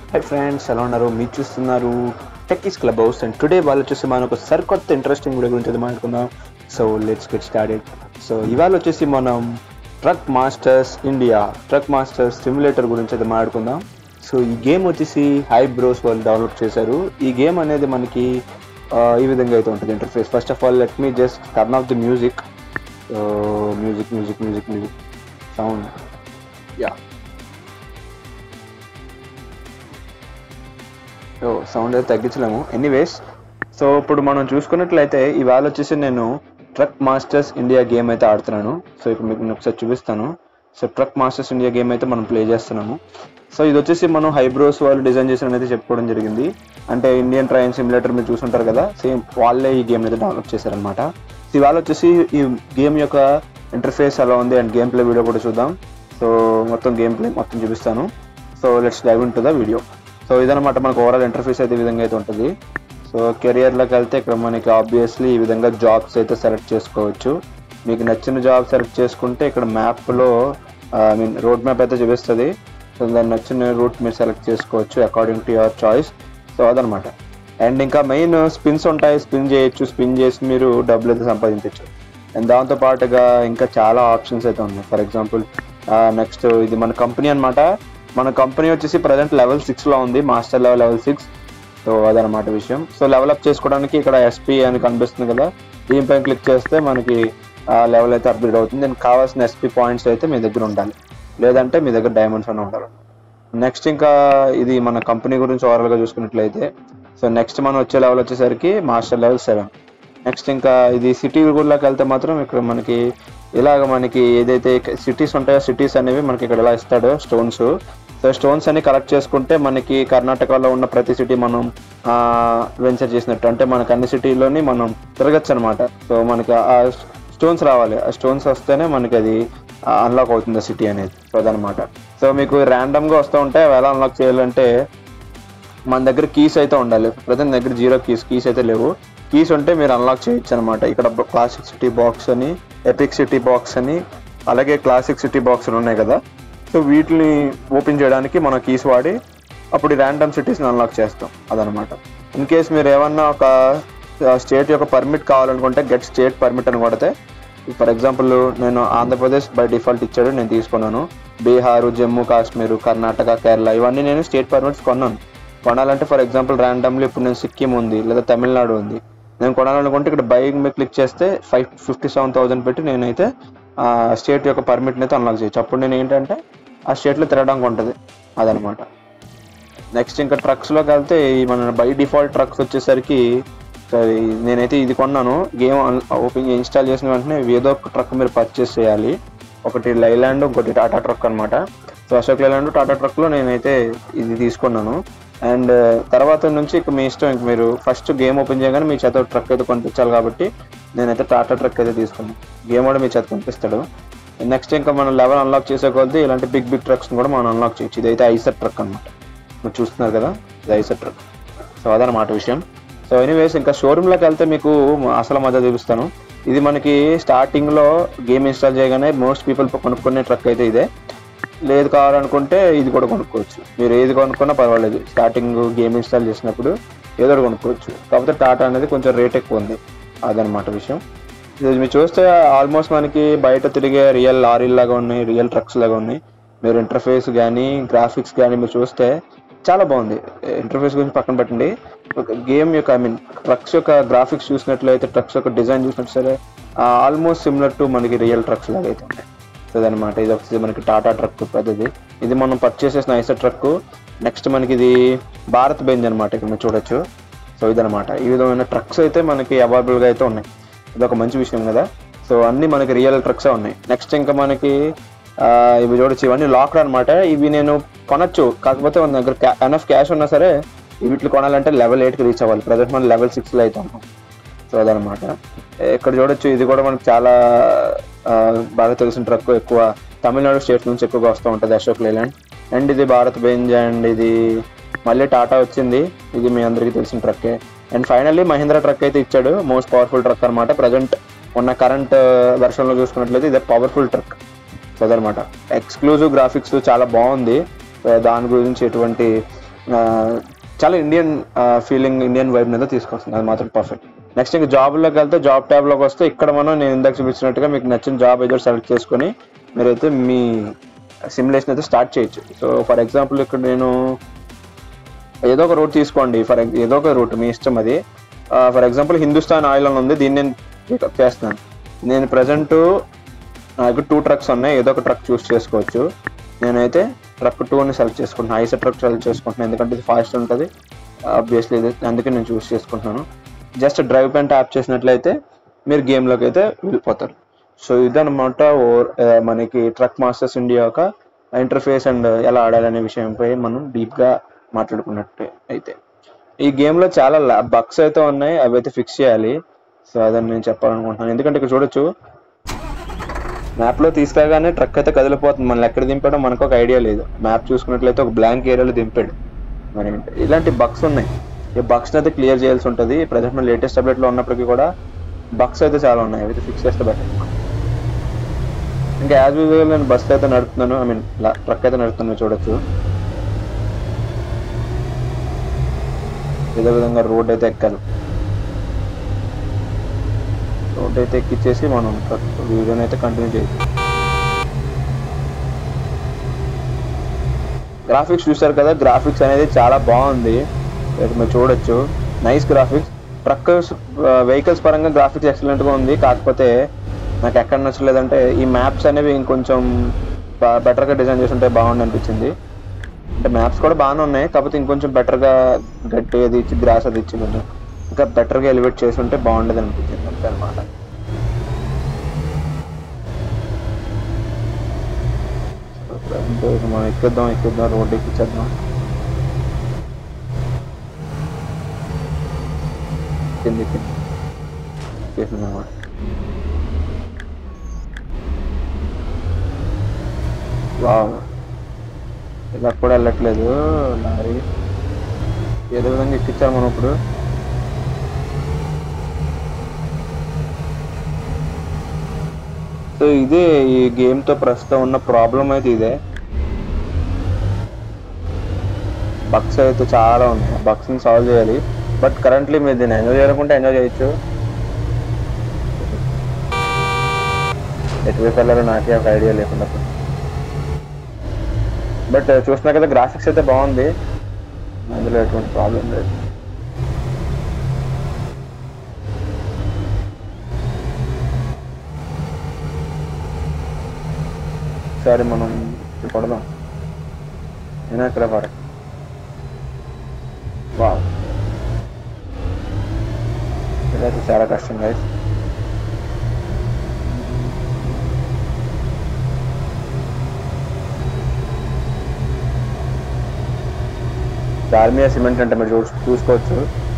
Hi friends ఎలా ఉన్నారు మీరు చూస్తున్నారు techies club house and today వాళ్ళు వచ్చేసి మనం ఒక సరికొత్త ఇంట్రెస్టింగ్ వీడియో గురించి అయితే మాట్లాడుకుందాం so let's get started so ఇవాళ వచ్చేసి మనం truck masters India truck masters simulator గురించి అయితే మాట్లాడుకుందాం సో ఈ గేమ్ వచ్చేసి హై బ్రోస్ వాళ్ళు డెవలప్ చేశారు ఈ గేమ్ అనేది మనకి ఆ, ఈ విధంగా అయితే ఉంటుంది interface first of all let me just turn off the music music music music music sound yeah ఓ సౌండ్ అయితే తగ్గించలేము ఎనీవేస్ సో ఇప్పుడు మనం చూసుకున్నట్లయితే ఇవాళ వచ్చేసి నేను ట్రక్ మాస్టర్స్ ఇండియా గేమ్ అయితే ఆడుతున్నాను సో ఇప్పుడు మీకు నేను ఒకసారి చూపిస్తాను so truck masters India game అయితే మనం ప్లే చేస్తున్నాము సో ఇది వచ్చేసి మనం హైబ్రోస్ వాళ్ళు డిజైన్ చేసిన అయితే చెప్పుకోవడం జరిగింది అంటే ఇండియన్ ట్రైన్ సిమ్యులేటర్ మీరు చూసుంటారు కదా సేమ్ వాళ్ళే ఈ గేమ్ అయితే డెవలప్ చేశారనమాట ఇవాళ వచ్చేసి ఈ గేమ్ యొక్క ఇంటర్ఫేస్ ఎలా ఉంది అండ్ గేమ్ ప్లే వీడియో కూడా చూద్దాం సో మొత్తం గేమ్ ప్లే మొత్తం చూపిస్తాను so let's dive into the video so ఇదనమాట మనకు ఓవరాల్ ఇంటర్ఫేస్ అయితే ఈ విధంగా అయితే ఉంటుంది సో కెరియర్లోకి వెళ్తే ఇక్కడ మనకి ఆబ్వియస్లీ ఈ విధంగా జాబ్స్ అయితే సెలెక్ట్ చేసుకోవచ్చు మీకు నచ్చిన జాబ్ సెలెక్ట్ చేసుకుంటే ఇక్కడ మ్యాప్లో ఐ మీన్ రోడ్ మ్యాప్ అయితే చూపిస్తుంది సో దాని నచ్చిన రూట్ మీరు సెలెక్ట్ చేసుకోవచ్చు according to your choice so అదనమాట అండ్ ఇంకా మెయిన్ స్పిన్స్ ఉంటాయి స్పిన్ చేయొచ్చు స్పిన్ చేసి మీరు డబ్బులు అయితే సంపాదించవచ్చు అండ్ దాంతో పాటుగా ఇంకా చాలా ఆప్షన్స్ అయితే ఉన్నాయి ఫర్ ఎగ్జాంపుల్ నెక్స్ట్ ఇది మన కంపెనీ అన్నమాట మన కంపెనీ వచ్చేసి ప్రజెంట్ లెవెల్ సిక్స్లో ఉంది master level level six so అదనమాట విషయం సో లెవెల్ అప్ చేసుకోవడానికి ఇక్కడ ఎస్పీ అని కనిపిస్తుంది కదా దీనిపై క్లిక్ చేస్తే మనకి ఆ లెవెల్ అయితే అప్గ్రేడ్ అవుతుంది దానికి కావాల్సిన ఎస్పీ పాయింట్స్ అయితే మీ దగ్గర ఉండాలి లేదంటే మీ దగ్గర డైమండ్స్ అని ఉండాలి నెక్స్ట్ ఇంకా ఇది మన కంపెనీ గురించి ఓవరాల్గా చూసుకున్నట్లయితే సో నెక్స్ట్ మనం వచ్చే లెవెల్ వచ్చేసరికి మాస్టర్ లెవెల్ సెవెన్ నెక్స్ట్ ఇంకా ఇది సిటీ గుడిలోకి వెళ్తే మాత్రం ఇక్కడ మనకి ఇలాగ మనకి ఏదైతే సిటీస్ ఉంటాయో సిటీస్ అనేవి మనకి ఇక్కడ ఇలా ఇస్తాడో స్టోన్స్ సో స్టోన్స్ అన్ని కలెక్ట్ చేసుకుంటే మనకి కర్ణాటకలో ఉన్న ప్రతి సిటీ మనం వెంచర్ చేసినట్టు అంటే మనకి అన్ని సిటీలోని మనం తిరగచ్చు అనమాట సో మనకి ఆ స్టోన్స్ రావాలి ఆ స్టోన్స్ వస్తేనే మనకి అది అన్లాక్ అవుతుంది సిటీ అనేది సో అదనమాట సో మీకు random గా వస్తూ ఉంటే అవి ఎలా అన్లాక్ చేయాలంటే మన దగ్గర కీస్ అయితే ఉండాలి ప్రజెంట్ దగ్గర జీరో కీస్ కీస్ అయితే లేవు కీస్ ఉంటే మీరు అన్లాక్ చేయొచ్చు అనమాట ఇక్కడ క్లాసిక్ సిటీ బాక్స్ అని ఎపిక్ సిటీ బాక్స్ అని అలాగే క్లాసిక్ సిటీ బాక్స్ ఉన్నాయి కదా సో వీటిని ఓపెన్ చేయడానికి మనం కీస్ వాడి అప్పుడు ర్యాండమ్ సిటీస్ని అన్లాక్ చేస్తాం అదనమాట ఇన్ కేస్ మీరు ఏమన్నా ఒక స్టేట్ యొక్క పర్మిట్ కావాలనుకుంటే గెట్ స్టేట్ పర్మిట్ అని కొడితే ఫర్ ఎగ్జాంపుల్ నేను ఆంధ్రప్రదేశ్ బై డిఫాల్ట్ ఇచ్చాడు నేను తీసుకున్నాను బీహారు జమ్మూ కాశ్మీర్ కర్ణాటక కేరళ ఇవన్నీ నేను స్టేట్ పర్మిట్స్ కొన్నాను కొనాలంటే ఫర్ ఎగ్జాంపుల్ ర్యాండమ్లీ ఇప్పుడు నేను సిక్కిం ఉంది లేదా తమిళనాడు ఉంది నేను కొనాలనుకుంటే ఇక్కడ బైక్ మీద క్లిక్ చేస్తే ఫైవ్ ఫిఫ్టీ సెవెన్ థౌసండ్ పెట్టి నేనైతే ఆ స్టేట్ యొక్క పర్మిట్ని అయితే అన్లాక్ చేయొచ్చు అప్పుడు నేను ఏంటంటే ఆ స్టేట్లో తిరగడానికి ఉంటుంది అదనమాట నెక్స్ట్ ఇంకా ట్రక్స్లోకి వెళ్తే ఈ మన బై డిఫాల్ట్ ట్రక్స్ వచ్చేసరికి సరే నేనైతే ఇది కొన్నాను గేమ్ ఓపెన్ ఇన్స్టాల్ చేసిన వెంటనే ఏదో ఒక ట్రక్ మీరు పర్చేస్ చేయాలి ఒకటి లైలాండ్ ఇంకోటి టాటా ట్రక్ అనమాట సో అశోక్ లైలాండ్ టాటా ట్రక్లో నేనైతే ఇది తీసుకున్నాను అండ్ తర్వాత నుంచి ఇక మీ ఇష్టం ఇంక మీరు ఫస్ట్ గేమ్ ఓపెన్ చేయగానే మీ చేత ట్రక్ అయితే కొనిపించాలి కాబట్టి నేనైతే టాటా ట్రక్ అయితే తీసుకున్నాను గేమ్ కూడా మీ చేత కనిపిస్తాడు నెక్స్ట్ ఇంకా మనం లెవెల్ అన్లాక్ చేసే కొద్దీ ఇలాంటి బిగ్ బిగ్ ట్రక్స్ కూడా మనం అన్లాక్ చేయొచ్చు ఇదైతే ఐసర్ ట్రక్ అనమాట మీరు చూస్తున్నారు కదా ఇది ఐసర్ ట్రక్ సో అదనమాట విషయం సో ఎనీవేస్ ఇంకా షోరూమ్లోకి వెళ్తే మీకు అసలు మజా చూపిస్తాను ఇది మనకి స్టార్టింగ్లో గేమ్ ఇన్స్టాల్ చేయగానే మోస్ట్ పీపుల్ కొనుక్కునే ట్రక్ అయితే ఇదే లేదు కావాలనుకుంటే ఇది కూడా కొనుక్కోవచ్చు మీరు ఏది కొనుక్కున్నా పర్వాలేదు స్టార్టింగ్ గేమ్ ఇన్స్టాల్ చేసినప్పుడు ఏదో ఒకటి కొనుక్కోవచ్చు కాకపోతే టాటా అనేది కొంచెం రేట్ ఎక్కువ ఉంది అదనమాట విషయం ఇది మీరు చూస్తే ఆల్మోస్ట్ మనకి బయట తిరిగే రియల్ లారీల్ లాగా ఉన్నాయి రియల్ ట్రక్స్ లాగా ఉన్నాయి మీరు ఇంటర్ఫేస్ కానీ గ్రాఫిక్స్ కానీ మీరు చూస్తే చాలా బాగుంది ఇంటర్ఫేస్ గురించి పక్కన పెట్టండి ఒక గేమ్ యొక్క ఐ మీన్ ట్రక్స్ యొక్క గ్రాఫిక్స్ చూసినట్లయితే ట్రక్స్ యొక్క డిజైన్ చూసినట్టు సరే ఆల్మోస్ట్ సిమిలర్ టు మనకి రియల్ ట్రక్స్ లాగా అయితే ఉన్నాయి సో అదనమాట ఇది ఒకటి మనకి టాటా ట్రక్ పెద్దది ఇది మనం పర్చేస్ చేసిన ఐసర్ ట్రక్ నెక్స్ట్ మనకి ఇది భారత్ బెంజ్ అనమాట ఇక్కడ మీరు చూడొచ్చు సో ఇదనమాట ఈ విధమైన ట్రక్స్ అయితే మనకి అవైలబుల్గా అయితే ఉన్నాయి ఇది ఒక మంచి విషయం కదా సో అన్ని మనకి రియల్ ట్రక్సే ఉన్నాయి నెక్స్ట్ ఇంకా మనకి ఆ, ఇవి చూడొచ్చు ఇవన్నీ లాక్డ్ అనమాట ఇవి నేను కొనొచ్చు కాకపోతే మన దగ్గర ఎనఫ్ క్యాష్ ఉన్నా సరే వీటిని కొనాలంటే లెవెల్ ఎయిట్కి రీచ్ అవ్వాలి ప్రజెంట్ మనం లెవెల్ సిక్స్లో అయితే ఉన్నాం సో అదనమాట ఇక్కడ చూడొచ్చు ఇది కూడా మనకు చాలా ఆ, బాగా తెలిసిన ట్రక్ ఎక్కువ తమిళనాడు స్టేట్ నుంచి ఎక్కువగా వస్తూ ఉంటుంది అశోక్ లేలాండ్ అండ్ ఇది భారత్ బెంజ్ అండ్ ఇది మళ్ళీ టాటా వచ్చింది ఇది మీ అందరికీ తెలిసిన ట్రక్కే అండ్ ఫైనల్లీ మహీంద్రా ట్రక్ అయితే ఇచ్చాడు మోస్ట్ పవర్ఫుల్ ట్రక్ అనమాట ప్రజెంట్ ఉన్న కరెంట్ వెర్షన్లో చూసుకున్నట్లయితే ఇదే పవర్ఫుల్ ట్రక్ సో అదనమాట ఎక్స్క్లూజివ్ గ్రాఫిక్స్ చాలా బాగుంది ఆ, దాని గురించి ఎటువంటి చాలా ఇండియన్ ఫీలింగ్ ఇండియన్ వైబ్ మీద తీసుకొస్తుంది అది మాత్రం పర్ఫెక్ట్ నెక్స్ట్ ఇంకా జాబ్లోకి వెళ్తే జాబ్ ట్యాబ్లోకి వస్తే ఇక్కడ మనం నేను ఇందాక చూపించినట్టుగా మీకు నచ్చిన జాబ్ ఏదో సెలెక్ట్ చేసుకొని మీరైతే మీ సిమ్యులేషన్ అయితే స్టార్ట్ చేయొచ్చు సో ఫర్ ఎగ్జాంపుల్ ఇక్కడ నేను ఏదో ఒక రూట్ తీసుకోండి ఫర్ ఏదో ఒక రూట్ మీ ఇష్టం అది ఫర్ ఎగ్జాంపుల్ హిందుస్థాన్ ఆయిల్ అని ఉంది దీన్ని నేను పికప్ చేస్తున్నాను నేను ప్రజెంట్ నాకు టూ ట్రక్స్ ఉన్నాయి ఏదో ఒక ట్రక్ చూస్ చేసుకోవచ్చు నేనైతే ట్రక్ టూని సెలెక్ట్ చేసుకుంటున్నాను ఐసె ట్రక్ సెలెక్ట్ చేసుకుంటున్నాను ఎందుకంటే ఇది ఫాస్ట్ ఉంటుంది ఆబ్వియస్లీ ఇది అందుకే నేను చూస్ చేసుకుంటున్నాను జస్ట్ డ్రైవ్ పెన్ ట్యాప్ చేసినట్లయితే మీరు గేమ్లోకి అయితే వెళ్ళిపోతారు సో ఇదన్నమాట ఓ- ఆ, మనకి ట్రక్ మాస్టర్స్ ఇండియా యొక్క ఇంటర్ఫేస్ అండ్ ఎలా ఆడాలనే విషయంపై మనం డీప్గా మాట్లాడుకున్నట్టు అయితే ఈ గేమ్లో చాలా బగ్స్ అయితే ఉన్నాయి అవి అయితే ఫిక్స్ చేయాలి సో అదని నేను చెప్పాలనుకుంటున్నాను ఎందుకంటే ఇక్కడ చూడొచ్చు మ్యాప్లో తీసుకురాగానే ట్రక్ అయితే కదిలిపోతుంది మనం ఎక్కడ దింపాడో మనకు ఒక ఐడియా లేదు మ్యాప్ చూసుకున్నట్లయితే ఒక బ్లాంక్ ఏరియాలో దింపాడు మరి ఇలాంటి బగ్స్ ఉన్నాయి ఈ బగ్స్ అయితే క్లియర్ చేయాల్సి ఉంటుంది ప్రజెంట్ మన లేటెస్ట్ అప్డేట్లో ఉన్నప్పటికీ కూడా బగ్స్ అయితే చాలా ఉన్నాయి అవి ఫిక్స్ చేస్తే బెటర్ ఇంకా యాజ్ యూజువల్ నేను బస్ అయితే నడుపుతున్నాను ఐ మీన్ ట్రక్ అయితే నడుపుతున్నాను చూడొచ్చు ఇదే విధంగా రోడ్ అయితే ఎక్కాలి రోడ్ అయితే ఎక్కిచ్చేసి మనం ట్రక్ వీడియోని అయితే కంటిన్యూ చేయొచ్చు గ్రాఫిక్స్ చూసారు కదా గ్రాఫిక్స్ అనేది చాలా బాగుంది ఇక్కడ మీరు చూడొచ్చు నైస్ గ్రాఫిక్స్ ట్రక్ వెహికల్స్ పరంగా గ్రాఫిక్స్ ఎక్సలెంట్ గా ఉంది కాకపోతే నాకు ఎక్కడ నచ్చలేదంటే ఈ మ్యాప్స్ అనేవి ఇంకొంచెం బెటర్ గా డిజైన్ చేసి ఉంటే బాగుంది అనిపించింది అంటే మ్యాప్స్ కూడా బాగానే ఉన్నాయి కాకపోతే ఇంకొంచెం బెటర్ గా గట్టి అది ఇచ్చి గ్రాస్ అది ఇచ్చి కొంచెం ఇంకా బెటర్ గా ఎలివేట్ చేసి ఉంటే బాగుండేది అనిపించింది అంతే అనమాట మనం ఎక్కిద్దాం ఎక్కిద్దాం రోడ్ ఎక్కిచ్చేద్దాం కింద ఎక్కింది అనమాట వావ్ ఇలా కూడా వెళ్ళట్లేదు లారీ ఏదో విధంగా ఎక్కించాము మనం ఇప్పుడు సో ఇదే ఈ గేమ్ తో ప్రస్తుతం ఉన్న ప్రాబ్లం అయితే ఇదే బగ్స్ అయితే చాలా ఉన్నాయి బగ్స్ ని సాల్వ్ చేయాలి బట్ కరెంట్లీ మీరు దీన్ని ఎంజాయ్ చేయాలనుకుంటే ఎంజాయ్ చేయొచ్చు ఎటువైపు వెళ్ళాలో నాకే ఒక ఐడియా లేకుండా బట్ చూస్తున్నా కదా గ్రాఫిక్స్ అయితే బాగుంది అందులో ఎటువంటి ప్రాబ్లం లేదు సరే మనం ఇప్పుడు కొడదాం నేను ఎక్కడ పడే వా ఇదైతే చాలా కష్టం గైస్ దాల్మియా సిమెంట్ అంటే మీరు చూ చూసుకోవచ్చు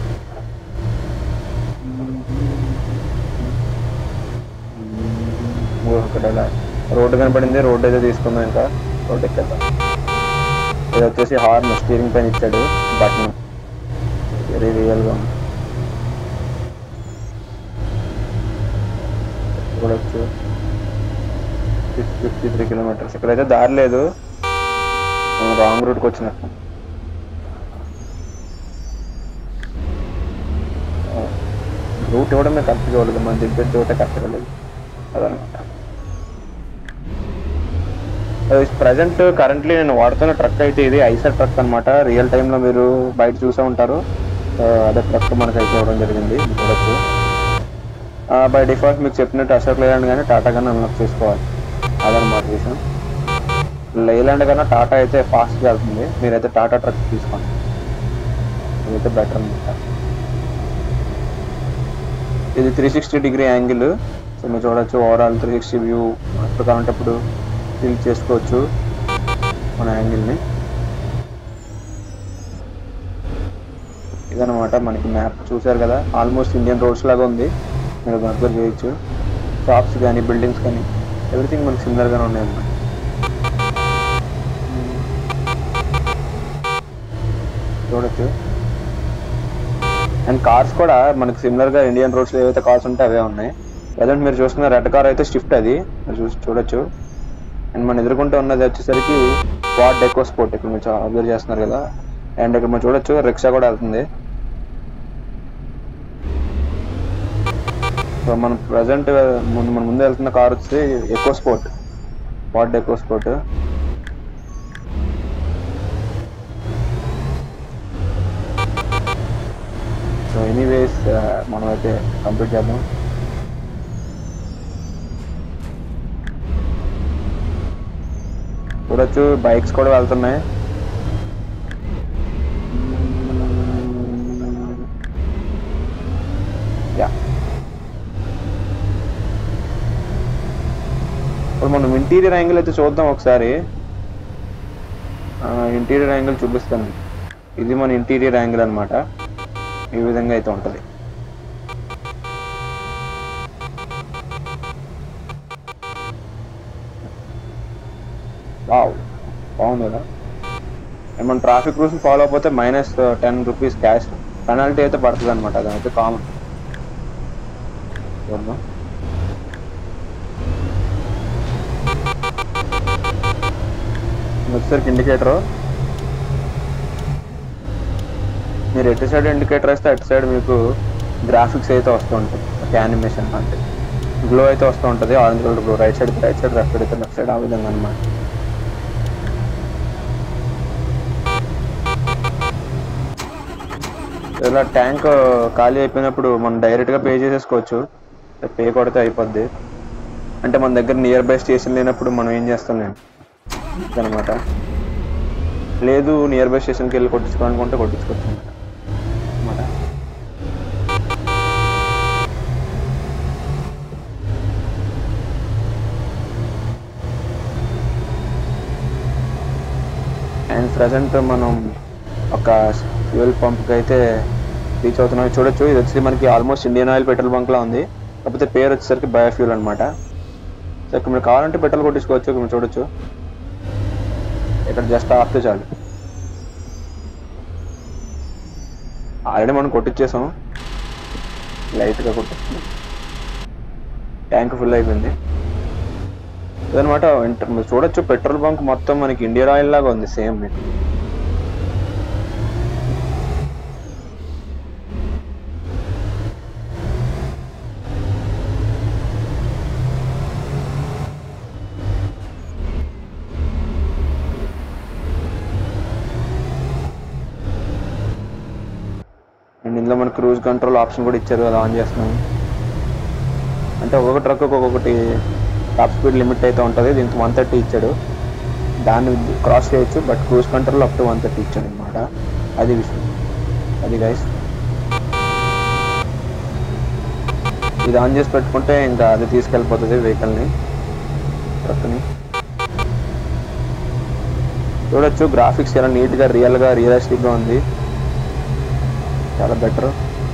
ఓ, ఇక్కడ ఇలా రోడ్డు కనపడింది రోడ్డు అయితే తీసుకుందాం ఇంకా రోడ్డు ఎక్కేద్దాం ఇది వచ్చేసి హార్న్ స్టీరింగ్ పైన ఇచ్చాడు బటన్ వెరీ రియల్గా ఉంది చూడొచ్చు ఫిఫ్టీ త్రీ కిలోమీటర్స్ ఇక్కడైతే దారి లేదు మనం రాంగ్ రూట్కి వచ్చినట్టు రూట్ ఇవ్వడమే కరెక్ట్ చూడలేదు మనం దింపే చోటే కరెక్ట్గా లేదు అదనమాట ప్రజెంట్ కరెంట్లీ నేను వాడుతున్న ట్రక్ అయితే ఇది ఐసర్ ట్రక్ అనమాట రియల్ టైంలో మీరు బయట చూసే ఉంటారు ఆ, అదే ట్రక్ మనకు అయితే ఇవ్వడం జరిగింది మీరు చూడొచ్చు బై డిఫాల్ట్ మీకు చెప్పినట్టు అశోక్ లేలాండ్ కానీ టాటా కానీ అన్లాక్ చేసుకోవాలి అదనమాట విషయం లేలాండ్ కన్నా టాటా అయితే ఫాస్ట్గా వెళ్తుంది మీరైతే టాటా ట్రక్ తీసుకోండి ఇదైతే బెటర్ అనమాట ఇది three sixty degree angle so మీరు చూడొచ్చు ఓవరాల్ త్రీ సిక్స్టీ వ్యూ ఎప్పుడు కావాలంటే అప్పుడు ఫిల్ చేసుకోవచ్చు మన యాంగిల్ని ఇదనమాట మనకి మ్యాప్ చూసారు కదా ఆల్మోస్ట్ ఇండియన్ రోడ్స్ లాగా ఉంది మీరు అబ్జర్వ్ చేయొచ్చు షాప్స్ కానీ బిల్డింగ్స్ కానీ ఎవ్రీథింగ్ మనకి సిమిలర్గానే ఉన్నాయి అన్నమాట చూడొచ్చు అండ్ కార్స్ కూడా మనకి సిమిలర్ గా ఇండియన్ రోడ్స్ లో ఏవైతే కార్స్ ఉంటే అవే ఉన్నాయి ప్రజెంట్ మీరు చూస్తున్న రెడ్ కార్ అయితే స్విఫ్ట్ అది మీరు చూసి చూడొచ్చు అండ్ మన ఎదుర్కొంటూ ఉన్నది వచ్చేసరికి వాట్ డెకో స్పోర్ట్ ఇక్కడ మీరు అబ్జర్వ్ చేస్తున్నారు కదా అండ్ ఇక్కడ మనం చూడొచ్చు రిక్షా కూడా వెళ్తుంది సో మన ప్రజెంట్ ముందు మన ముందు వెళ్తున్న కార్ వచ్చి eco sport what eco sport so anyways మనం అయితే కంప్లీట్ చేద్దాం చూడొచ్చు బైక్స్ కూడా వెళ్తున్నాయి యా ఇప్పుడు మనం ఇంటీరియర్ యాంగిల్ అయితే చూద్దాం ఒకసారి ఇంటీరియర్ యాంగిల్ చూపిస్తాను ఇది మన ఇంటీరియర్ యాంగిల్ అన్నమాట ఈ విధంగా అయితే ఉంటుంది వావ్ బాగుంది కదా ఏమన్నా ట్రాఫిక్ రూల్స్ ఫాలో అయిపోతే minus ten rupees cash penalty అయితే పడుతుంది అనమాట అదైతే కామన్ చూద్దాం వచ్చేసరికి ఇండికేటర్ మీరు ఎటు సైడ్ ఇండికేటర్ వేస్తే అటు సైడ్ మీకు గ్రాఫిక్స్ అయితే వస్తూ ఉంటాయి ఒక యానిమేషన్ అంటే గ్లో అయితే వస్తూ ఉంటుంది orange colour glow right side right side left side అయితే లెఫ్ట్ సైడ్ ఆ విధంగా అనమాట ఇలా ట్యాంక్ ఖాళీ అయిపోయినప్పుడు మనం డైరెక్ట్గా పే చేసేసుకోవచ్చు పే కొడితే అయిపోద్ది అంటే మన దగ్గర నియర్ బై స్టేషన్ లేనప్పుడు మనం ఏం చేస్తాం నేను అనమాట లేదు నియర్ బై స్టేషన్కి వెళ్ళి కొట్టించుకోవాలనుకుంటే కొట్టించుకోవచ్చు అనమాట అండ్ ప్రజెంట్ మనం ఒక ఫ్యూయల్ పంప్కి అయితే రీచ్ అవుతున్నాం చూడొచ్చు ఇది వచ్చి మనకి almost Indian oil petrol bunk లా ఉంది కాకపోతే పేరు వచ్చేసరికి బయోఫ్యూల్ అనమాట సో ఇక్కడ మీరు కావాలంటే పెట్రోల్ కొట్టించుకోవచ్చు ఇక్కడ మీరు చూడొచ్చు ఇక్కడ జస్ట్ ఆపితే చాలు ఆల్రెడీ మనం కొట్టించేసాం లైట్గా కొట్టించాం ట్యాంక్ ఫుల్ అయిపోయింది అదనమాట మీరు చూడొచ్చు పెట్రోల్ బంక్ మొత్తం మనకి ఇండియన్ ఆయిల్ లాగా ఉంది సేమ్ మీకు అండ్ ఇందులో మనకి క్రూజ్ కంట్రోల్ ఆప్షన్ కూడా ఇచ్చారు అది ఆన్ చేస్తున్నాం అంటే ఒక్కొక్క ట్రక్ ఒక్కొక్కటి టాప్ స్పీడ్ లిమిట్ అయితే ఉంటుంది దీనికి వన్ థర్టీ ఇచ్చాడు దాన్ని క్రాస్ చేయొచ్చు but cruise control up to one thirty ఇచ్చాడు అనమాట అది విషయం అది గైస్ ఇది ఆన్ చేసి పెట్టుకుంటే ఇంకా అది తీసుకెళ్ళిపోతుంది వెహికల్ని ట్రక్ని చూడొచ్చు గ్రాఫిక్స్ చాలా నీట్గా రియల్గా రియలిస్టిక్గా ఉంది చాలా బెటర్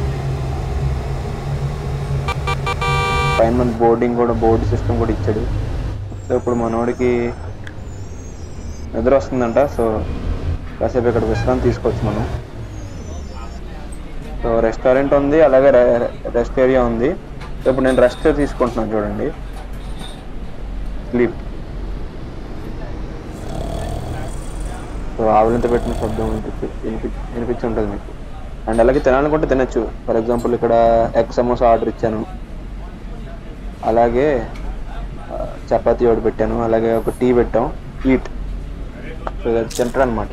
పైన మన బోర్డింగ్ కూడా బోర్డు సిస్టమ్ కూడా ఇచ్చాడు సో ఇప్పుడు మనోడికి నిద్ర వస్తుందంట సో కాసేపు ఇక్కడ విశ్రాంతి తీసుకోవచ్చు మనం సో రెస్టారెంట్ ఉంది అలాగే రెస్ట్ ఏరియా ఉంది సో ఇప్పుడు నేను రెస్ట్ తీసుకుంటున్నాను చూడండి స్లీప్ సో ఆవులంత పెట్టిన శబ్దం వినిపించి వినిపి వినిపించి ఉంటుంది మీకు అండ్ అలాగే తినాలనుకుంటే తినచ్చు ఫర్ ఎగ్జాంపుల్ ఇక్కడ ఎగ్ సమోసా ఆర్డర్ ఇచ్చాను అలాగే ఆ, చపాతీ ఒకటి పెట్టాను అలాగే ఒక టీ పెట్టాం ఈట్ సో ఇది తింటారు అనమాట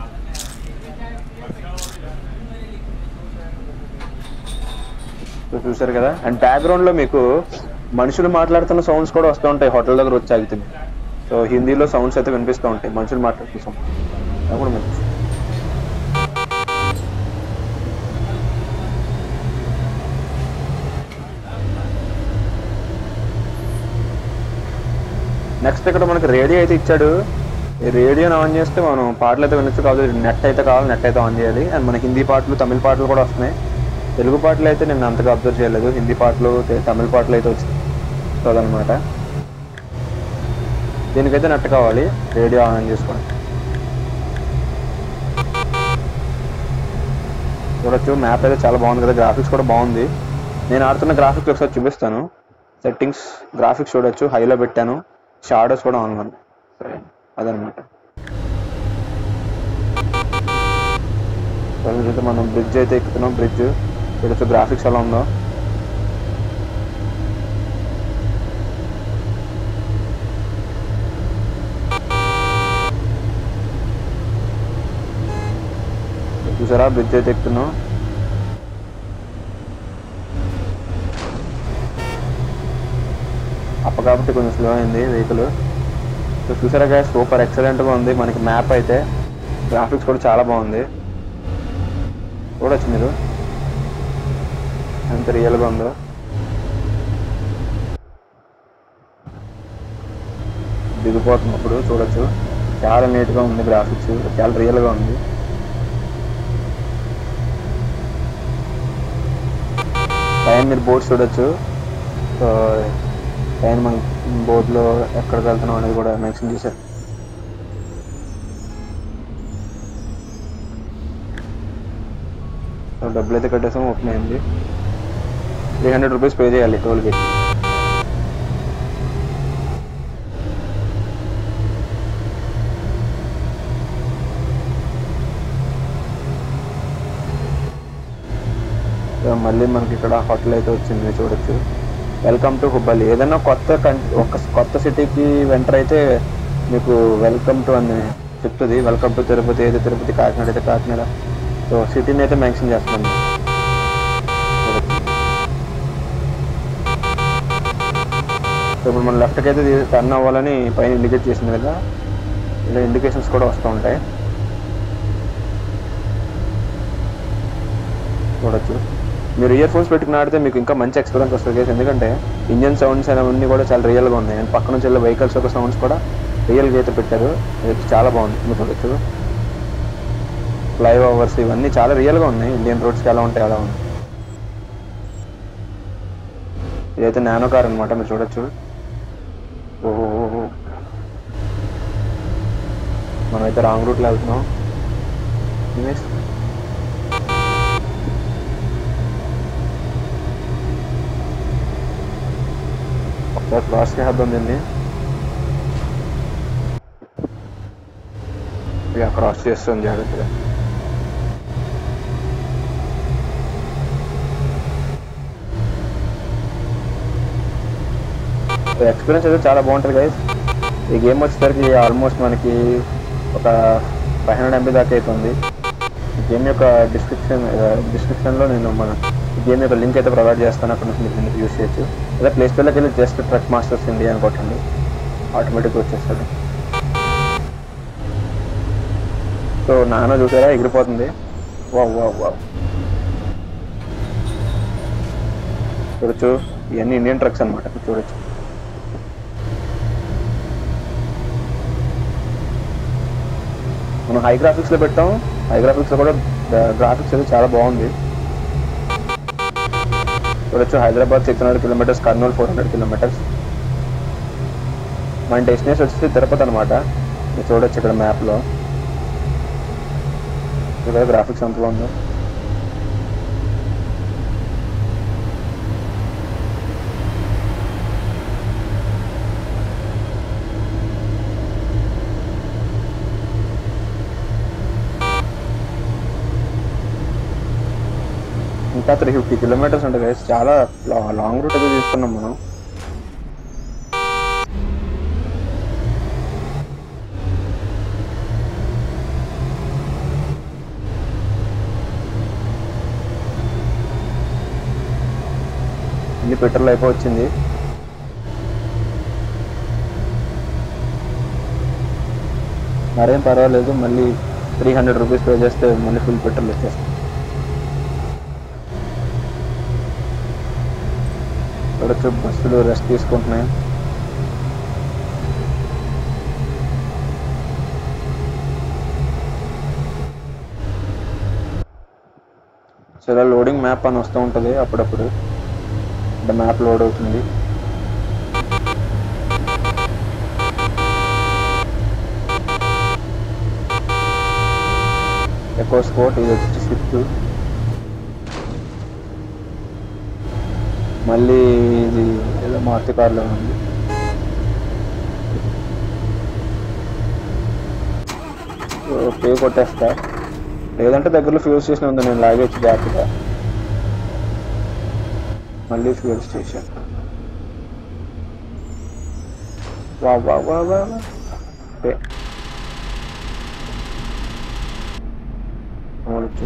చూసారు కదా అండ్ బ్యాక్గ్రౌండ్ లో మీకు మనుషులు మాట్లాడుతున్న సౌండ్స్ కూడా వస్తూ ఉంటాయి హోటల్ దగ్గర వచ్చి ఆగుతుంది సో హిందీలో సౌండ్స్ అయితే వినిపిస్తూ ఉంటాయి మనుషులు మాట్లాడుతున్న సౌండ్ అది కూడా మంచి నెక్స్ట్ ఇక్కడ మనకి రేడియో అయితే ఇచ్చాడు ఈ రేడియోని ఆన్ చేస్తే మనం పాటలు అయితే వినొచ్చు కాదు నెట్ అయితే కావాలి నెట్ అయితే ఆన్ చేయాలి అండ్ మన హిందీ పాటలు తమిళ పాటలు కూడా వస్తున్నాయి తెలుగు పాటలు అయితే నేను అంతగా అబ్జర్వ్ చేయలేదు హిందీ పాటలు తె- తమిళ పాటలు అయితే వచ్చాయి సో అదనమాట దీనికైతే నెట్ కావాలి రేడియో ఆన్ చేసుకోండి చూడొచ్చు మ్యాప్ అయితే చాలా బాగుంది కదా గ్రాఫిక్స్ కూడా బాగుంది నేను ఆడుతున్న గ్రాఫిక్స్ ఒకసారి చూపిస్తాను సెట్టింగ్స్ గ్రాఫిక్స్ చూడొచ్చు హైలో పెట్టాను షాడోస్ కూడా ఆన్ ఉంది సరే అదనమాట ప్రజెంట్ అయితే మనం బ్రిడ్జ్ అయితే ఎక్కుతున్నాం బ్రిడ్జ్ ఇక్కడ గ్రాఫిక్స్ ఎలా ఉందో చూసారా బ్రిడ్జ్ అయితే ఎక్కుతున్నాం అప్ప కాబట్టి కొంచెం స్లో అయింది వెహికల్ సో చూసారా గా సూపర్ ఎక్సలెంట్గా ఉంది మనకి మ్యాప్ అయితే గ్రాఫిక్స్ కూడా చాలా బాగుంది చూడొచ్చు మీరు ఎంత రియల్గా ఉందో దిగిపోతున్నప్పుడు చూడొచ్చు చాలా నీట్గా ఉంది గ్రాఫిక్స్ చాలా రియల్గా ఉంది పైన మీరు బోర్డ్స్ చూడొచ్చు సో పైన మన బోర్డులో ఎక్కడికి వెళ్తున్నాం అనేది కూడా మెన్షన్ చేశారు సో డబ్బులు అయితే కట్టేసాం ఓపెన్ అయింది త్రీ హండ్రెడ్ రూపీస్ పే చేయాలి టోల్ గేట్ సో మళ్ళీ మనకి ఇక్కడ హోటల్ అయితే వచ్చింది చూడొచ్చు వెల్కమ్ టు హుబ్బల్లి ఏదైనా కొత్త కన్ ఒక కొత్త సిటీకి వెంటర్ అయితే మీకు వెల్కమ్ టు అని చెప్తుంది వెల్కమ్ టు తిరుపతి అయితే తిరుపతి కాకినాడ అయితే కాకినాడ సో సిటీని అయితే మెన్షన్ చేస్తున్నాను చూడొచ్చు. సో ఇప్పుడు మనం లెఫ్ట్కి అయితే టర్న్ అవ్వాలని పైన ఇండికేట్ చేసింది కదా ఇలా ఇండికేషన్స్ కూడా వస్తూ ఉంటాయి చూడొచ్చు మీరు ఇయర్ ఫోన్స్ పెట్టుకుని ఆడితే మీకు ఇంకా మంచి ఎక్స్పీరియన్స్ వస్తుంది guys. ఎందుకంటే ఇంజన్ సౌండ్స్ అవన్నీ కూడా చాలా రియల్గా ఉన్నాయి అండ్ పక్క నుంచి వెళ్ళే వెహికల్స్ యొక్క సౌండ్స్ కూడా రియల్గా అయితే పెట్టారు ఇది చాలా బాగుంది మీరు చూడొచ్చు ఫ్లై ఓవర్స్ ఇవన్నీ చాలా రియల్గా ఉన్నాయి ఇండియన్ రోడ్స్కి ఎలా ఉంటాయి అలా ఉంది ఇదైతే నానో కార్ అనమాట మీరు చూడొచ్చు ఓహో ఓహో. మనమైతే రాంగ్ రూట్లో వెళ్తున్నాం Anyways, ఒకసారి క్రాస్ చేద్దాం దీన్ని ఇక క్రాస్ చేస్తుంది జాగ్రత్తగా ఎక్స్పీరియన్స్ అయితే చాలా బాగుంటుంది గైస్ ఈ గేమ్ వచ్చేసరికి ఆల్మోస్ట్ మనకి ఒక ఫైవ్ హండ్రెడ్ ఎంబీ దాకా అవుతుంది ఈ గేమ్ యొక్క డిస్క్రిప్షన్ డిస్క్రిప్షన్లో నేను మన ఈ గేమ్ యొక్క లింక్ అయితే ప్రొవైడ్ చేస్తాను అక్కడ నుంచి మీరు యూస్ చేయొచ్చు అదే ప్లే స్టోర్లోకి వెళ్ళి జస్ట్ ట్రక్ మాస్టర్స్ ఇండియా అని కొట్టండి ఆటోమేటిక్గా వచ్చేస్తుంది సో నాన్న చూసారా ఎగిరిపోతుంది వా వా వా చూడొచ్చు ఇవన్నీ ఇండియన్ ట్రక్స్ అనమాట చూడొచ్చు మనం హై గ్రాఫిక్స్ లో పెట్టాం హై గ్రాఫిక్స్ లో కూడా గ్రాఫిక్స్ అయితే చాలా బాగుంది చూడొచ్చు Hyderabad six hundred kilometres Kurnool four hundred kilometres మన డెస్టినేషన్ వచ్చేసి తిరుపతి అనమాట మీరు చూడొచ్చు ఇక్కడ మ్యాప్ లో ఇక్కడ గ్రాఫిక్స్ ఎంత బాగుందో ఇంకా త్రీ ఫిఫ్టీ కిలోమీటర్స్ ఉంటుంది guys. చాలా లా- లాంగ్ రూట్ అయితే తీసుకున్నాం మనం ఇన్ని పెట్రోల్ అయిపోవచ్చింది మరేం పర్వాలేదు మళ్ళీ త్రీ హండ్రెడ్ రూపీస్ పే చేస్తే మళ్ళీ ఫుల్ పెట్రోల్ వచ్చేస్తాం చూడొచ్చు బస్సులు రెస్ట్ తీసుకుంటున్నాయి చాలా లోడింగ్ మ్యాప్ అని వస్తూ ఉంటుంది అప్పుడప్పుడు అంటే మ్యాప్ లోడ్ అవుతుంది ఎక్కువ స్పోర్ట్ ఇది వచ్చి స్విఫ్ట్ మళ్ళీ ఇది ఏదో మారుతి కార్లో ఉంది పే కొట్టేస్తా లేదంటే దగ్గరలో ఫ్యూల్ స్టేషన్ ఉంది నేను లాగేచ్చు జాగ్రత్తగా మళ్ళీ ఫ్యూల్ స్టేషన్ వా వా వా వా వా. ఓకే చూడొచ్చు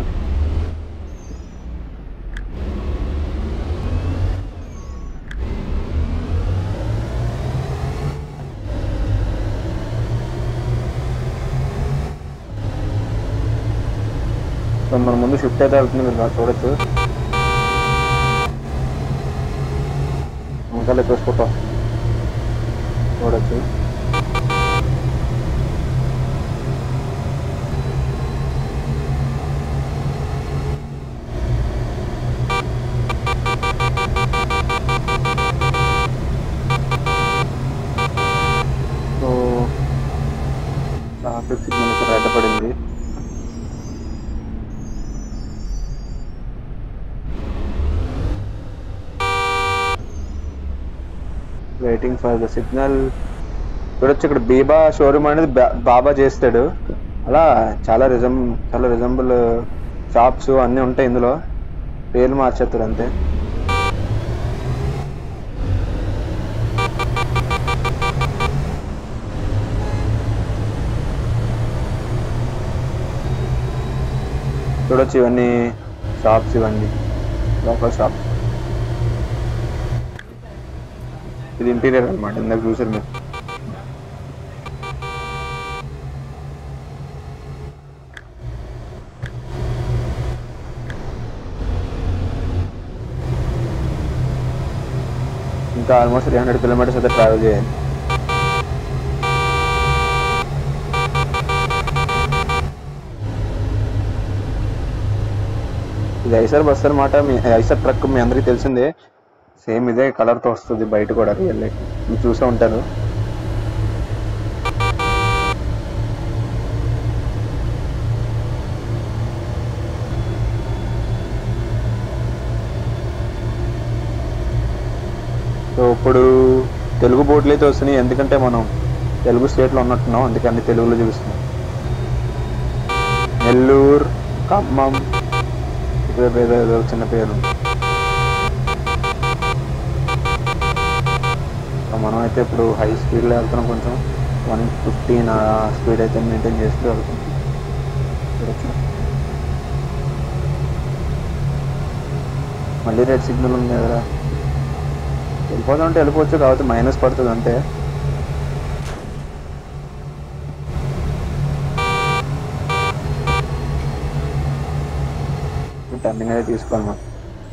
సో మన ముందు షిఫ్ట్ అయితే వెళ్తుంది మీరు బాగా చూడొచ్చు ఇంకా చూసుకుంటాం చూడొచ్చు సో ట్రాఫిక్ సిగ్నల్ ఇక్కడ రెడ్ పడింది వెయిటింగ్ ఫర్ ద సిగ్నల్ చూడొచ్చు ఇక్కడ బీబా షోరూమ్ అనేది బా- బాబా చేస్తాడు అలా చాలా రిజం చాలా రిజంబుల్ షాప్స్ అన్నీ ఉంటాయి ఇందులో పేర్లు మార్చేస్తాడు అంతే చూడొచ్చు ఇవన్నీ షాప్స్ ఇవన్నీ లోకల్ షాప్స్ ఇది ఇంటీరియర్ అనమాట ఇందాక చూసారు మీరు ఇంకా ఆల్మోస్ట్ త్రీ హండ్రెడ్ కిలోమీటర్స్ అయితే ట్రావెల్ చేయాలి ఇది ఐసర్ బస్ అనమాట మీ ఐసర్ ట్రక్ మీ అందరికీ తెలిసిందే సేమ్ ఇదే కలర్తో వస్తుంది బయట కూడా రియల్ లైఫ్ మీరు చూసే ఉంటారు సో ఇప్పుడు తెలుగు బోర్డులు అయితే వస్తున్నాయి ఎందుకంటే మనం తెలుగు స్టేట్లో ఉన్నట్టున్నాం అందుకని తెలుగులో చూపిస్తున్నాం నెల్లూరు ఖమ్మం ఇదే పేరు ఏదో చిన్న పేరు సో మనం అయితే ఇప్పుడు హై స్పీడ్లో వెళ్తున్నాం కొంచెం వన్ ఫిఫ్టీన్ స్పీడ్ అయితే మెయింటైన్ చేస్తూ వెళ్తున్నాం చూడొచ్చు. మళ్ళీ రెడ్ సిగ్నల్ ఉంది కదా వెళ్ళిపోతాం అంటే వెళ్ళిపోవచ్చు కాబట్టి మైనస్ పడుతుంది అంతే టర్నింగ్ అయితే తీసుకోవాలి మనం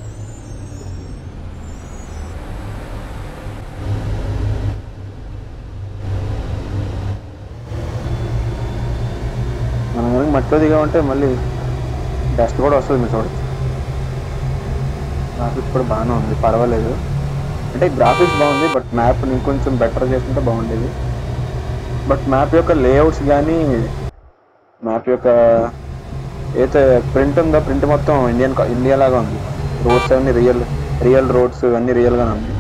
మనం కనుక మట్టిలో దిగామంటే మళ్ళీ డస్ట్ కూడా వస్తుంది మీరు చూడొచ్చు గ్రాఫిక్స్ కూడా బాగానే ఉంది పర్వాలేదు అంటే గ్రాఫిక్స్ బాగుంది బట్ మ్యాప్ ఇంకొంచెం బెటర్ చేసుకుంటే బాగుండేది బట్ మ్యాప్ యొక్క లేఅవుట్స్ కానీ మ్యాప్ యొక్క ఏదైతే ప్రింట్ ఉందో ప్రింట్ మొత్తం ఇండియన్ ఇండియా లాగా ఉంది రోడ్స్ అన్ని రియల్ రియల్ రోడ్స్ అన్ని రియల్గానే ఉంది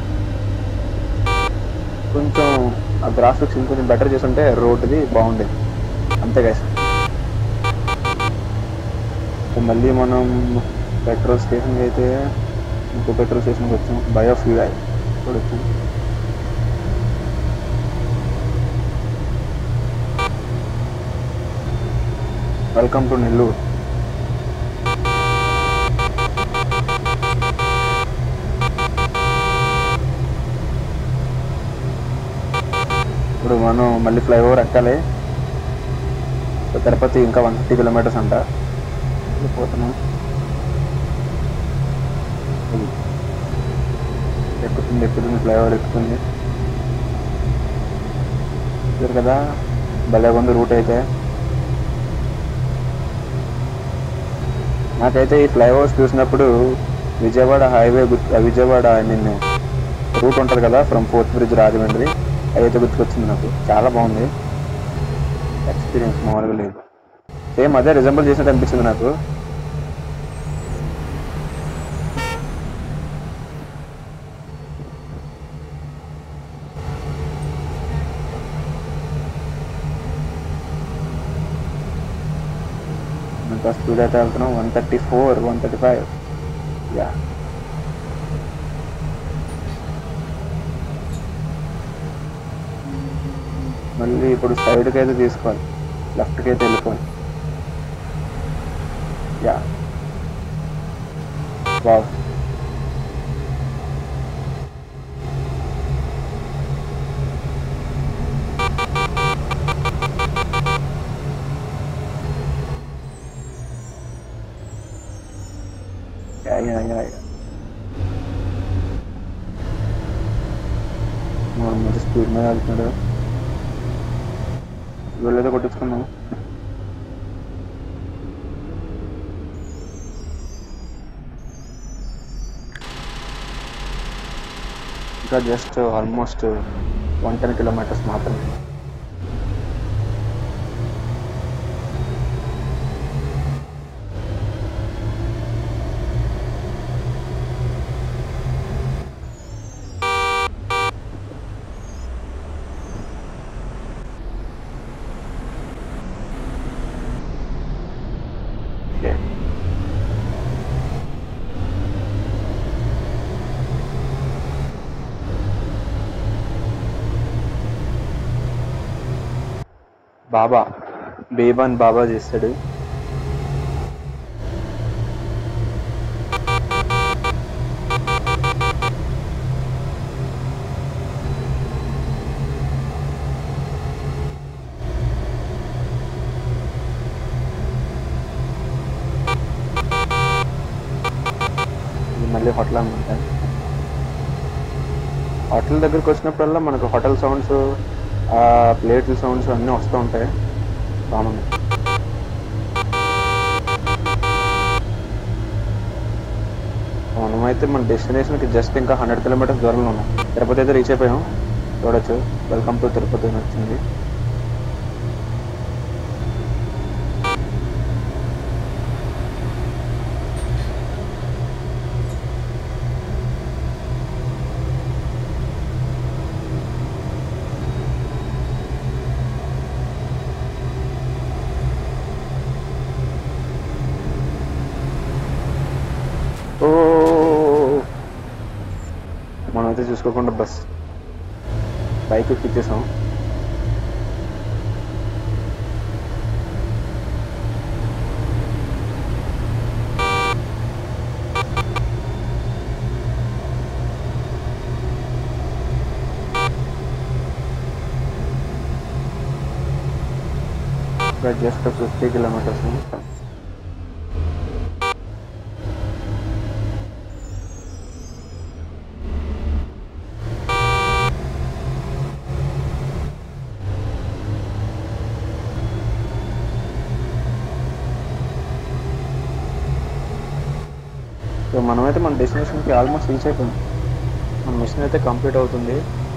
కొంచెం ఆ గ్రాఫిక్స్ ఇంకొంచెం బెటర్ చేస్తుంటే రోడ్ది బాగుండేది అంతే కదా మళ్ళీ మనం పెట్రోల్ స్టేషన్కి అయితే ఇంకో పెట్రోల్ స్టేషన్కి వచ్చాం బయోఫ్యూల్ చూడొచ్చు వెల్కమ్ టు నెల్లూరు ఇప్పుడు మనం మళ్ళీ ఫ్లైఓవర్ ఎక్కాలి సో తిరుపతి ఇంకా వన్ ఫిఫ్టీ కిలోమీటర్స్ అంట వెళ్ళిపోతున్నాం ఇది. ఎక్కుతుంది ఎక్కుతుంది ఫ్లైఓవర్ ఎక్కుతుంది చూసారు కదా భలే ఉంది రూట్ అయితే నాకైతే ఈ ఫ్లైఓవర్స్ చూసినప్పుడు విజయవాడ హైవే గుర్తు విజయవాడ ఐ మీన్ రూట్ ఉంటుంది కదా ఫ్రమ్ ఫోర్త్ బ్రిడ్జ్ రాజమండ్రి అయితే గుర్తుకొచ్చింది నాకు చాలా బాగుంది ఎక్స్పీరియన్స్ మామూలుగా లేదు సేమ్ అదే రిజంబుల్ చేసినట్టు అనిపించింది నాకు ఇంకా స్పీడ్ అయితే వెళ్తున్నాం one thirty four one thirty five yeah మళ్ళీ ఇప్పుడు సైడ్కి అయితే తీసుకోవాలి లెఫ్ట్కి అయితే వెళ్ళిపోవాలి yeah wow yeah yeah yeah yeah మంచి స్పీడ్ మీద వెళ్తున్నాడు వీళ్ళైతే కొట్టించుకున్నాం ఇంకా just almost one ten kilometres మాత్రమే ఓకే బాబా బేబాన్ బాబా చేస్తాడు ఇది మళ్ళీ హోటల్ అనమాట హోటల్ దగ్గరికి వచ్చినప్పుడల్లా మనకు హోటల్ సౌండ్స్ ప్లేట్ల సౌండ్స్ అన్నీ వస్తూ ఉంటాయి కామన్ మనమైతే మన డెస్టినేషన్కి జస్ట్ ఇంకా హండ్రెడ్ కిలోమీటర్స్ దూరంలో ఉన్నాం తిరుపతి అయితే రీచ్ అయిపోయాం చూడొచ్చు వెల్కమ్ టు తిరుపతి అని వచ్చింది ఓ మనమైతే చూసుకోకుండా బస్ బైక్ ఎక్కిచ్చేసాం జస్ట్ ఫిఫ్టీ కిలోమీటర్స్ సో మనమైతే మన డెస్టినేషన్కి ఆల్మోస్ట్ రీచ్ అయిపోయాం మన మిషన్ అయితే కంప్లీట్ అవుతుంది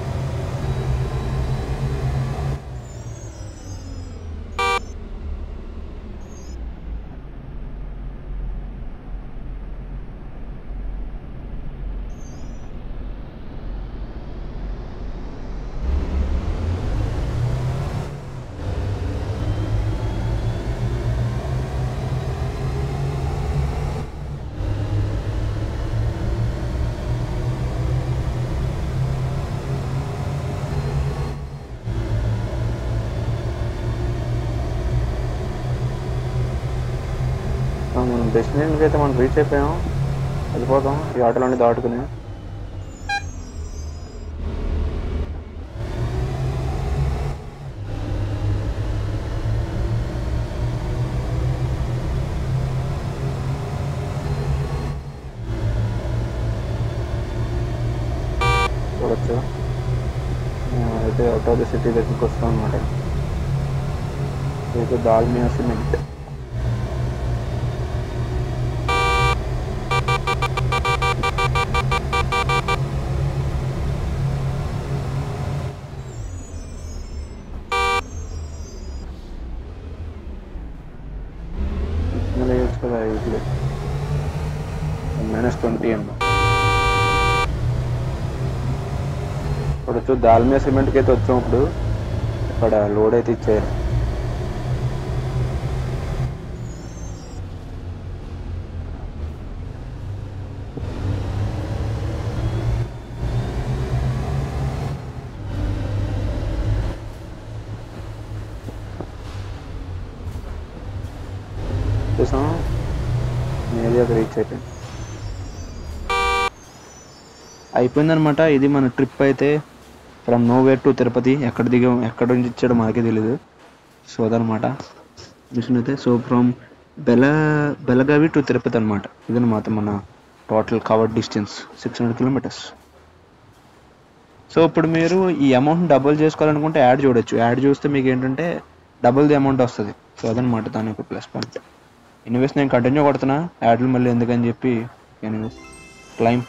ఆ, మనం డెస్టినేషన్కి అయితే మనం రీచ్ అయిపోయాం వెళ్ళిపోతాం ఈ ఆటోలోని దాటుకుని చూడొచ్చు ఆ, అయితే అవుట్ ఆఫ్ ది సిటీ దగ్గరికి వస్తాం అనమాట ఇది దాల్మియా సిమెంట్ మళ్ళీ వేయచ్చు కదా ఇది మైనస్ ట్వంటీ అన్న ఇప్పుడు వచ్చి దాల్మియా సిమెంట్కి అయితే వచ్చాం ఇప్పుడు ఇక్కడ లోడ్ అయితే ఇచ్చేయాలి వచ్చేసాం నేది ఒక రీచ్ అయిపోయింది అయిపోయిందనమాట ఇది మన ట్రిప్ అయితే ఫ్రమ్ నోవేర్ టు తిరుపతి ఎక్కడ దిగాం ఎక్కడ నుంచి ఇచ్చాడో మనకే తెలియదు సో అదనమాట మిషన్ అయితే సో ఫ్రమ్ బెల బెలగావి టు తిరుపతి అనమాట ఇదనమాట మన total covered distance six hundred kilometres so ఇప్పుడు మీరు ఈ అమౌంట్ డబుల్ చేసుకోవాలనుకుంటే యాడ్ చూడొచ్చు యాడ్ చూస్తే మీకు ఏంటంటే డబుల్ ది అమౌంట్ వస్తుంది సో అదనమాట దాని యొక్క ప్లస్ పాయింట్ ఎనీవేస్ నేను కంటిన్యూ కొడుతున్నా యాడ్లు మళ్ళీ ఎందుకని చెప్పి ఎనీవేస్ క్లైమ్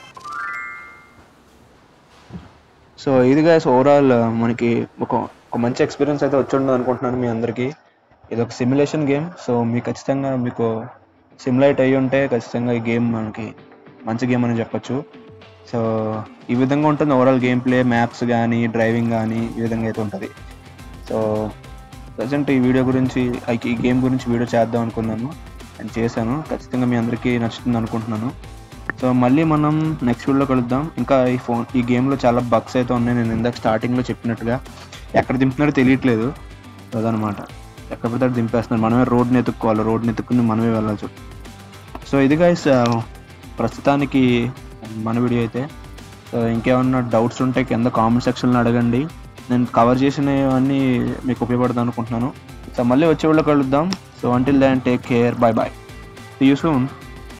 సో ఇది గైస్ ఓవరాల్ మనకి ఒక ఒక మంచి ఎక్స్పీరియన్స్ అయితే వచ్చి ఉండదు అనుకుంటున్నాను మీ అందరికీ ఇది ఒక సిమ్యులేషన్ గేమ్ సో మీకు ఖచ్చితంగా మీకు సిమ్యులేట్ అయ్యి ఉంటే ఖచ్చితంగా ఈ గేమ్ మనకి మంచి గేమ్ అని చెప్పొచ్చు సో ఈ విధంగా ఉంటుంది ఓవరాల్ గేమ్ ప్లే మ్యాప్స్ కానీ డ్రైవింగ్ కానీ ఈ విధంగా అయితే ఉంటుంది సో ప్రజెంట్ ఈ వీడియో గురించి like ఈ గేమ్ గురించి వీడియో చేద్దాం అనుకున్నాను అండ్ చేశాను ఖచ్చితంగా మీ అందరికీ నచ్చుతుంది అనుకుంటున్నాను సో మళ్ళీ మనం నెక్స్ట్ వీడియోలో కలుద్దాం ఇంకా ఈ ఫోన్ ఈ గేమ్లో చాలా బగ్స్ అయితే ఉన్నాయి నేను ఇందాక స్టార్టింగ్లో చెప్పినట్టుగా ఎక్కడ దింపుతున్నారో తెలియట్లేదు సో అదనమాట ఎక్కడ పడితే అక్కడ దింపేస్తున్నారు మనమే రోడ్ని ఎత్తుక్కోవాలి రోడ్ని ఎత్తుక్కుని మనమే వెళ్ళాల్సి సో ఇది గైస్ ప్రస్తుతానికి మన వీడియో అయితే సో ఇంకేమన్నా డౌట్స్ ఉంటే కింద కామెంట్ సెక్షన్లో అడగండి నేను కవర్ చేసినవన్నీ మీకు ఉపయోగపడతాను అనుకుంటున్నాను సో మళ్ళీ వచ్చే వాళ్ళు కలుద్దాం so until then take care bye bye see you soon